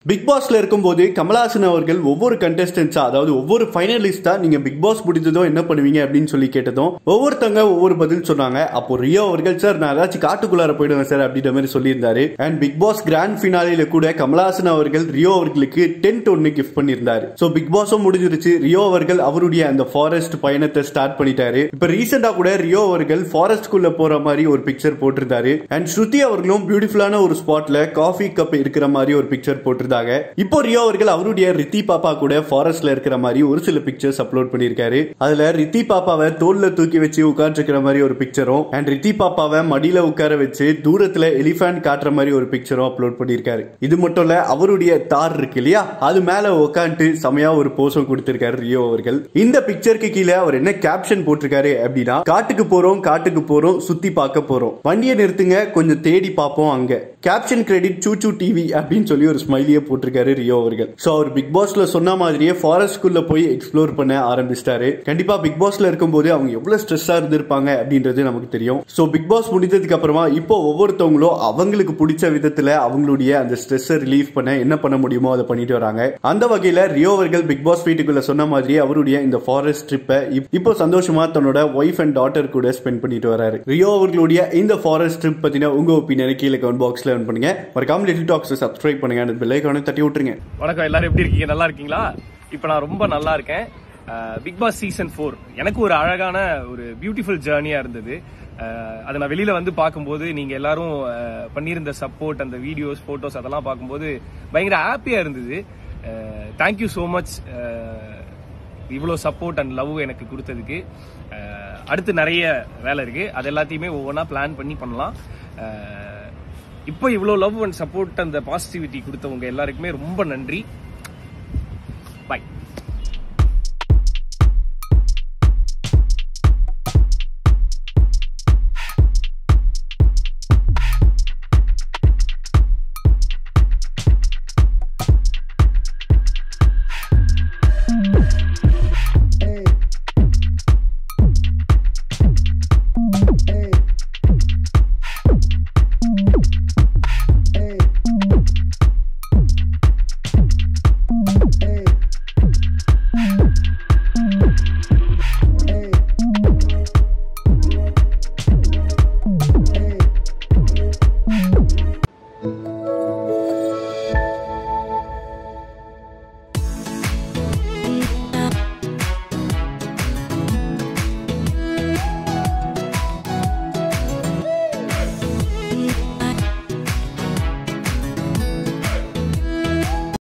big பாஸ்ல இருக்கும்போது கமலஹாசன் அவர்கள் ஒவ்வொரு கண்டஸ்டன்ஸா அதாவது ஒவ்வொரு ஃபைனலிஸ்டா நீங்க பிக் பாஸ் முடிஞ்சதோ என்ன பண்ணுவீங்க அப்படின்னு சொல்லி கேட்டதும் ஒவ்வொருத்தவங்க ஒவ்வொரு பதில் சொன்னாங்க அப்போ ரியோ அவர்கள் சார் நான் ஏதாச்சும் காட்டுக்குள்ளார போயிடுவேன் சார் அப்படின்ற மாதிரி சொல்லியிருந்தாரு அண்ட் பிக் பாஸ் கிராண்ட் ஃபினாலில கூட கமலஹாசன் அவர்கள் ரியோ அவர்களுக்கு டென்ட் ஒன்னு கிஃப்ட் பண்ணியிருந்தாரு சோ பிக் பாஸும் முடிஞ்சிருச்சு ரியோ அவர்கள் அவருடைய அந்த ஃபாரஸ்ட் பயணத்தை ஸ்டார்ட் பண்ணிட்டாரு இப்ப ரீசெண்டா கூட ரியோ அவர்கள் ஃபாரஸ்ட் குள்ள போற மாதிரி ஒரு பிக்சர் போட்டிருந்தாரு அண்ட் ஸ்ருதி அவர்களும் பியூட்டிஃபுல்லான ஒரு ஸ்பாட்ல காஃபி கப் இருக்கிற மாதிரி ஒரு பிக்சர் போட்டிருந்தாங்க இப்போ ரியோ அவர்கள் அவருடைய ரித்தி பாப்பா கூட ஃபாரஸ்ட்ல இருக்கிற மாதிரி ஒரு சில பிக்சர்ஸ் அப்லோட் பண்ணியிருக்காரு அதுல ரித்தி பாப்பாவை தோல்ல தூக்கி வச்சு உட்காந்துருக்கிற மாதிரி ஒரு பிக்சரும் அண்ட் ரித்தி பாப்பாவை மடியில உட்கார வச்சு தூரத்துல எலிஃபண்ட் காட்டுற மாதிரி ஒரு பிக்சரும் அப்லோட் பண்ணியிருக்காரு இது மட்டும் இல்ல அவருடைய தார் இருக்கு இல்லையா அது மேல உட்காந்துட்டு செமையா ஒரு போஸும் கொடுத்திருக்காரு ரியோ அவர்கள் இந்த பிக்சருக்கு கீழே அவர் என்ன கேப்ஷன் போட்டிருக்காரு அப்படின்னா காட்டுக்கு போறோம் காட்டுக்கு போறோம் சுத்தி பார்க்க போறோம் வண்டியை நிறுத்துங்க கொஞ்சம் தேடி பார்ப்போம் அங்க கேப்ஷன் கிரெடிட் சூச்சு டிவி அப்படின்னு சொல்லி ஒரு ஸ்மைலியே போட்டிருக்காரு ரியோ அவர்கள் சோ அவர் பிக் பாஸ்ல சொன்ன மாதிரியே ஃபாரஸ்ட்குள்ள போய் எக்ஸ்ப்ளோர் பண்ண ஆரம்பிச்சிட்டாரு கண்டிப்பா பிக் பாஸ்ல இருக்கும்போது அவங்க எவ்வளவு ஸ்ட்ரெஸ்ஸா இருந்திருப்பாங்க அப்படின்றது நமக்கு தெரியும் சோ பிக் பாஸ் முடிஞ்சதுக்கு அப்புறமா இப்போ ஒவ்வொருத்தவங்களும் அவங்களுக்கு பிடிச்ச விதத்துல அவங்களுடைய அந்த ஸ்ட்ரெஸ்ஸை ரிலீஃப் பண்ண என்ன பண்ண முடியுமோ அதை பண்ணிட்டு வராங்க அந்த வகையில ரியோ அவர்கள் பிக் பாஸ் வீட்டுக்குள்ள சொன்ன மாதிரி அவருடைய இந்த ஃபாரஸ்ட் ட்ரிப்பை இப்போ சந்தோஷமா தன்னோட ஒய்ஃப் அண்ட் டாட்டர் கூட ஸ்பெண்ட் பண்ணிட்டு வராரு ரியோ அவர்களுடைய இந்த ஃபாரஸ்ட் ட்ரிப் பத்தின உங்க ஒப்பீனியனை கீழே கமெண்ட் பாக்ஸ்ல என் பண்ணுங்க மறக்காம லிட்டில் டாக்ஸ் சப்ஸ்கிரைப் பண்ணுங்க அந்த பெல் ஐக்கானை தட்டி விட்டுருங்க வணக்கம் எல்லாரும் எப்படி இருக்கீங்க நல்லா இருக்கீங்களா இப்போ நான் ரொம்ப நல்லா இருக்கேன் பிக் பாஸ் சீசன் ஃபோர் எனக்கு ஒரு அழகான ஒரு பியூட்டிஃபுல் ஜேர்னியா இருந்தது அஹ், அதை நான் வெளியில வந்து பார்க்கும்போது நீங்க எல்லாரும் அஹ், பண்ணியிருந்த சப்போர்ட் அந்த வீடியோஸ் போட்டோஸ் அதெல்லாம் பார்க்கும்போது பயங்கர ஹாப்பியா இருந்தது தேங்க்யூ ஸோ மச் இவ்வளோ சப்போர்ட் அண்ட் லவ் எனக்கு கொடுத்ததுக்கு அஹ், அடுத்து நிறைய வேலை இருக்கு அது எல்லாத்தையுமே ஒவ்வொன்றா பிளான் பண்ணி பண்ணலாம் அஹ், இப்போ இவ்வளோ லவ் அண்ட் சப்போர்ட் அந்த பாசிட்டிவிட்டி கொடுத்தவங்க எல்லாருக்குமே ரொம்ப நன்றி